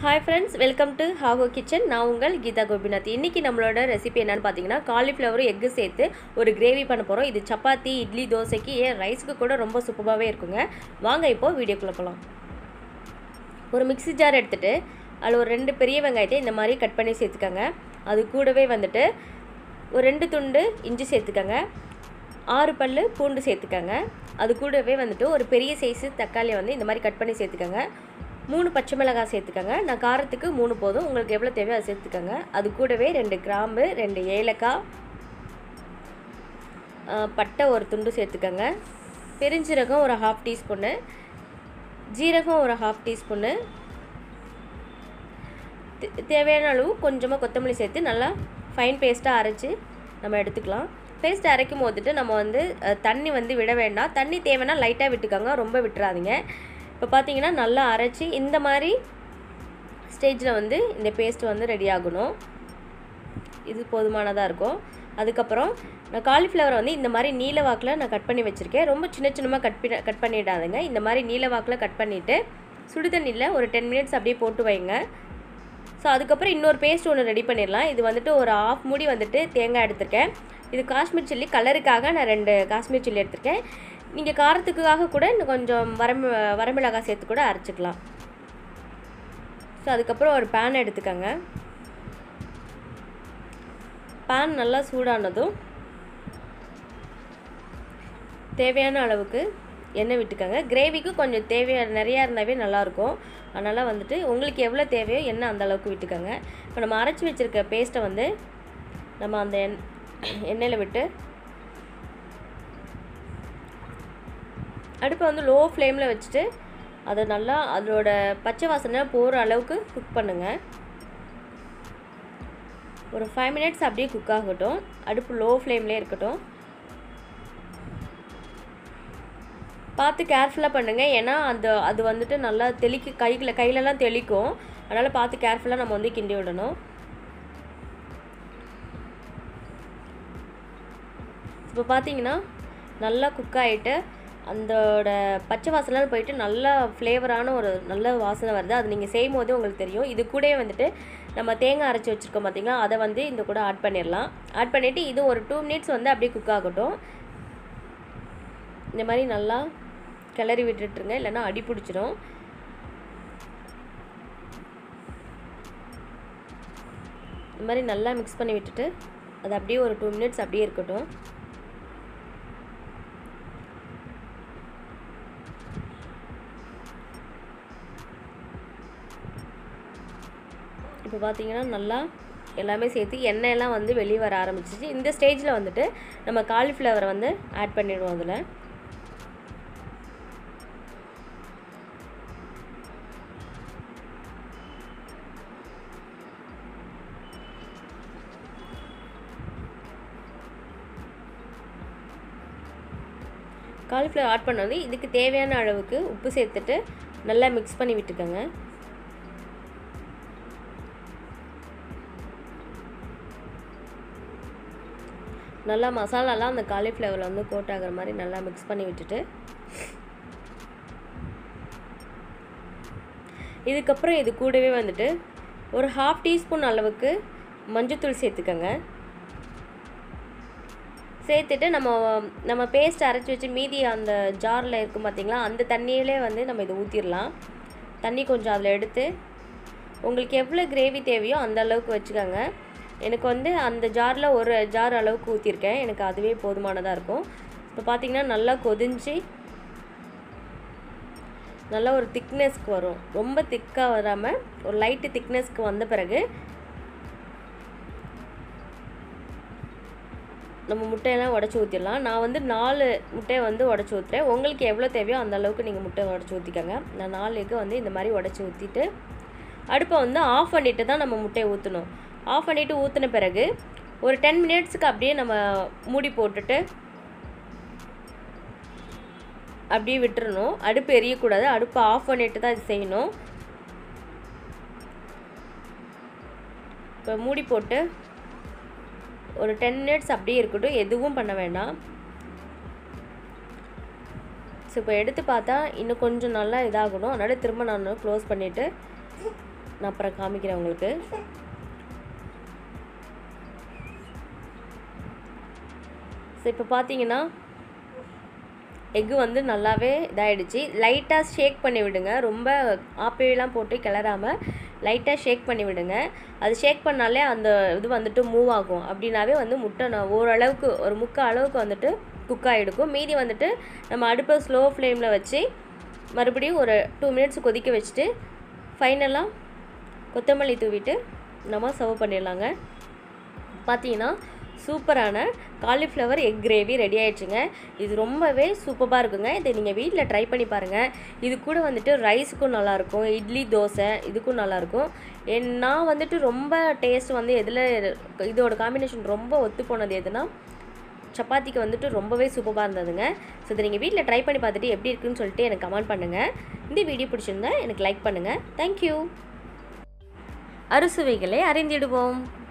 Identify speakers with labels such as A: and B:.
A: hi friends welcome to ஹாகோ kitchen நான் உங்கள் கீதா கோபிநாத் இன்றைக்கி நம்மளோட ரெசிபி என்னன்னு பார்த்தீங்கன்னா காலிஃப்ளவர் எக்கு சேர்த்து ஒரு கிரேவி பண்ண போகிறோம் இது சப்பாத்தி இட்லி தோசைக்கு ஏன் ரைஸுக்கு கூட ரொம்ப சூப்பராகவே இருக்குங்க வாங்க இப்போது வீடியோக்குள்ளே போகலாம் ஒரு மிக்ஸி ஜார் எடுத்துகிட்டு அதில் ஒரு ரெண்டு பெரிய வெங்காயத்தை இந்த மாதிரி கட் பண்ணி சேர்த்துக்கோங்க அது கூடவே வந்துட்டு ஒரு ரெண்டு துண்டு இஞ்சி சேர்த்துக்கோங்க ஆறு பல் பூண்டு சேர்த்துக்கோங்க அது கூடவே வந்துட்டு ஒரு பெரிய சைஸு தக்காளியை வந்து இந்த மாதிரி கட் பண்ணி சேர்த்துக்கோங்க மூணு பச்சை மிளகாய் சேர்த்துக்கோங்க நான் காரத்துக்கு மூணு போதும் உங்களுக்கு எவ்வளோ தேவையோ அதை சேர்த்துக்கோங்க அது கூடவே ரெண்டு கிராம்பு ரெண்டு ஏலக்காய் ஆ, பட்டை ஒரு துண்டு சேர்த்துக்கோங்க பெருஞ்சீரகம் ஒரு ஹாஃப் டீஸ்பூன்னு ஜீரகம் ஒரு ஹாஃப் டீஸ்பூன்னு தே- தேவையான அளவு கொஞ்சமாக கொத்தமல்லி சேர்த்து நல்லா ஃபைன் பேஸ்ட்டாக அரைச்சி நம்ம எடுத்துக்கலாம் பேஸ்ட் அரைக்கும் போதுட்டு நம்ம வந்து அஹ், தண்ணி வந்து விட வேண்டாம் தண்ணி தேவைன்னா லைட்டாக விட்டுக்கோங்க ரொம்ப விட்டுறாதீங்க இப்போ பார்த்தீங்கன்னா நல்லா அரைச்சி இந்த மாதிரி ஸ்டேஜில் வந்து இந்த பேஸ்ட் வந்து ரெடி ஆகணும் இது போதுமானதாக இருக்கும் அதுக்கப்புறம் நான் காலிஃப்ளவரை வந்து இந்த மாதிரி நீல வாக்கில் நான் கட் பண்ணி வச்சுருக்கேன் ரொம்ப சின்ன சின்னமாக கட் பண்ணி கட் பண்ணிடாதுங்க இந்த மாதிரி நீல வாக்கில் கட் பண்ணிவிட்டு சுடுதண்ணியில் ஒரு டென் மினிட்ஸ் அப்படியே போட்டு வைங்க ஸோ அதுக்கப்புறம் இன்னொரு பேஸ்ட் ஒன்று ரெடி பண்ணிடலாம் இது வந்துட்டு ஒரு ஆஃப் மூடி வந்துட்டு தேங்காய் எடுத்திருக்கேன் இது காஷ்மீர் சில்லி கலருக்காக நான் ரெண்டு காஷ்மீர் சில்லி எடுத்திருக்கேன் நீங்கள் காரத்துக்காக கூட இன்னும் கொஞ்சம் வரமி வரமிளகாய் சேர்த்து கூட அரைச்சிக்கலாம் ஸோ அதுக்கப்புறம் ஒரு பேன் எடுத்துக்கோங்க பேன் நல்லா சூடானதும் தேவையான அளவுக்கு எண்ணெய் விட்டுக்கோங்க கிரேவிக்கு கொஞ்சம் தேவையான நிறையா இருந்தாவே நல்லாயிருக்கும் அதனால் வந்துட்டு உங்களுக்கு எவ்வளோ தேவையோ எண்ணெய் அந்த அளவுக்கு விட்டுக்கோங்க இப்போ நம்ம அரைச்சி வச்சுருக்க பேஸ்ட்டை வந்து நம்ம அந்த எண் எண்ணெயில் விட்டு அடுப்பை வந்து லோ ஃப்ளேமில் வச்சுட்டு அதை நல்லா அதோட பச்சை வாசனை போகிற அளவுக்கு குக் பண்ணுங்கள் ஒரு ஃபைவ் மினிட்ஸ் அப்படியே குக் ஆகட்டும் அடுப்பு லோ ஃப்ளேம்லேயே இருக்கட்டும் பார்த்து கேர்ஃபுல்லாக பண்ணுங்கள் ஏன்னா அந்த அது வந்துட்டு நல்லா தெளிக்க கையில் கையிலலாம் தெளிக்கும் அதனால் பார்த்து கேர்ஃபுல்லாக நம்ம வந்து கிண்டி விடணும் இப்போ பார்த்தீங்கன்னா நல்லா குக் ஆகிட்டு அந்தோட பச்சை வாசனைலாம் போயிட்டு நல்லா ஃப்ளேவரான ஒரு நல்ல வாசனை வருது அது நீங்கள் செய்யும் போதே உங்களுக்கு தெரியும் இது கூடயே வந்துட்டு நம்ம தேங்காய் அரைச்சி வச்சுருக்கோம் பார்த்தீங்களா அதை வந்து இந்த கூட ஆட் பண்ணிடலாம் ஆட் பண்ணிவிட்டு இது ஒரு டூ மினிட்ஸ் வந்து அப்படியே குக் ஆகட்டும் இந்த மாதிரி நல்லா கிளறி விட்டுட்டுருங்க இல்லைன்னா அடி பிடிச்சிரும் இந்த மாதிரி நல்லா மிக்ஸ் பண்ணி விட்டுட்டு அது அப்படியே ஒரு டூ மினிட்ஸ் அப்படியே இருக்கட்டும் இப்போ பார்த்தீங்கன்னா நல்லா எல்லாமே சேர்த்து எண்ணெயெல்லாம் வந்து வெளியே வர ஆரம்பிச்சிச்சு இந்த ஸ்டேஜில் வந்துட்டு நம்ம காலிஃப்ளவரை வந்து ஆட் பண்ணிடுவோம் அதில் காலிஃப்ளவர் ஆட் பண்ணது இதுக்கு தேவையான அளவுக்கு உப்பு சேர்த்துட்டு நல்லா மிக்ஸ் பண்ணி விட்டுக்கோங்க நல்லா மசாலாலாம் அந்த காலிஃப்ளவரில் வந்து கோட் ஆகிற மாதிரி நல்லா மிக்ஸ் பண்ணி விட்டுட்டு இதுக்கப்புறம் இது கூடவே வந்துட்டு ஒரு ஹாஃப் டீஸ்பூன் அளவுக்கு மஞ்சத்தூள் சேர்த்துக்கோங்க சேர்த்துட்டு நம்ம நம்ம பேஸ்ட் அரைச்சி வச்சு மீதி அந்த ஜாரில் இருக்கும் பார்த்தீங்களா அந்த தண்ணியிலே வந்து நம்ம இதை ஊற்றிடலாம் தண்ணி கொஞ்சம் அதில் எடுத்து உங்களுக்கு எவ்வளோ கிரேவி தேவையோ அந்த அளவுக்கு வச்சுக்கோங்க எனக்கு வந்து அந்த ஜாரில் ஒரு ஜார் அளவுக்கு ஊற்றிருக்கேன் எனக்கு அதுவே போதுமானதாக இருக்கும் இப்போ பார்த்தீங்கன்னா நல்லா கொதிஞ்சு நல்லா ஒரு திக்னஸ்க்கு வரும் ரொம்ப திக்காக வராமல் ஒரு லைட்டு திக்னஸ்க்கு வந்த பிறகு நம்ம முட்டையெல்லாம் உடச்சி ஊற்றிடலாம் நான் வந்து நாலு முட்டையை வந்து உடச்சி ஊற்றுறேன் உங்களுக்கு எவ்வளோ தேவையோ அந்த அளவுக்கு நீங்கள் முட்டை உடச்சி ஊற்றிக்கோங்க நான் நாலு எக்கு வந்து இந்த மாதிரி உடச்சி ஊற்றிட்டு அடுப்பை வந்து ஆஃப் பண்ணிட்டு தான் நம்ம முட்டையை ஊற்றணும் ஆஃப் பண்ணிவிட்டு ஊற்றின பிறகு ஒரு டென் மினிட்ஸுக்கு அப்படியே நம்ம மூடி போட்டுட்டு அப்படியே விட்டுறணும் அடுப்பு எரியக்கூடாது அடுப்பை ஆஃப் பண்ணிட்டு தான் இது செய்யணும் இப்போ மூடி போட்டு ஒரு டென் மினிட்ஸ் அப்படியே இருக்கட்டும் எதுவும் பண்ண வேண்டாம் ஸோ இப்போ எடுத்து பார்த்தா இன்னும் கொஞ்சம் நல்லா இதாகணும் அதனால் திரும்ப நான் க்ளோஸ் பண்ணிவிட்டு நான் அப்புறம் காமிக்கிறேன் உங்களுக்கு ஸோ இப்போ பார்த்தீங்கன்னா எக்கு வந்து நல்லாவே இதாகிடுச்சு லைட்டாக ஷேக் பண்ணி விடுங்க ரொம்ப ஆப்பேலாம் போட்டு கிளறாமல் லைட்டாக ஷேக் பண்ணி விடுங்க அது ஷேக் பண்ணாலே அந்த இது வந்துட்டு மூவ் ஆகும் அப்படின்னாவே வந்து முட்டை நான் ஓரளவுக்கு ஒரு முக்கால் அளவுக்கு வந்துட்டு குக் ஆகிடுக்கும் மீதி வந்துட்டு நம்ம அடுப்பை ஸ்லோ ஃப்ளேமில் வச்சு மறுபடியும் ஒரு டூ மினிட்ஸ் கொதிக்க வச்சுட்டு ஃபைனலாக கொத்தமல்லி தூவிட்டு நம்ம சர்வ் பண்ணிடலாங்க பார்த்தீங்கன்னா சூப்பரான காலிஃப்ளவர் எக் கிரேவி ரெடி ஆயிடுச்சுங்க இது ரொம்பவே சூப்பராக இருக்குங்க இதை நீங்கள் வீட்டில் ட்ரை பண்ணி பாருங்கள் இது கூட வந்துட்டு ரைஸுக்கும் நல்லாயிருக்கும் இட்லி தோசை இதுக்கும் நல்லாயிருக்கும் என் நான் வந்துட்டு ரொம்ப டேஸ்ட் வந்து எதில் இதோட காம்பினேஷன் ரொம்ப ஒத்து போனது எதுனா சப்பாத்திக்கு வந்துட்டு ரொம்பவே சூப்பராக இருந்ததுங்க ஸோ இதை நீங்கள் வீட்டில் ட்ரை பண்ணி பார்த்துட்டு எப்படி இருக்குன்னு சொல்லிட்டு எனக்கு கமெண்ட் பண்ணுங்கள் இந்த வீடியோ பிடிச்சிருந்தா எனக்கு லைக் பண்ணுங்கள் தேங்க்யூ அறுசுவைகளை அறிந்திடுவோம்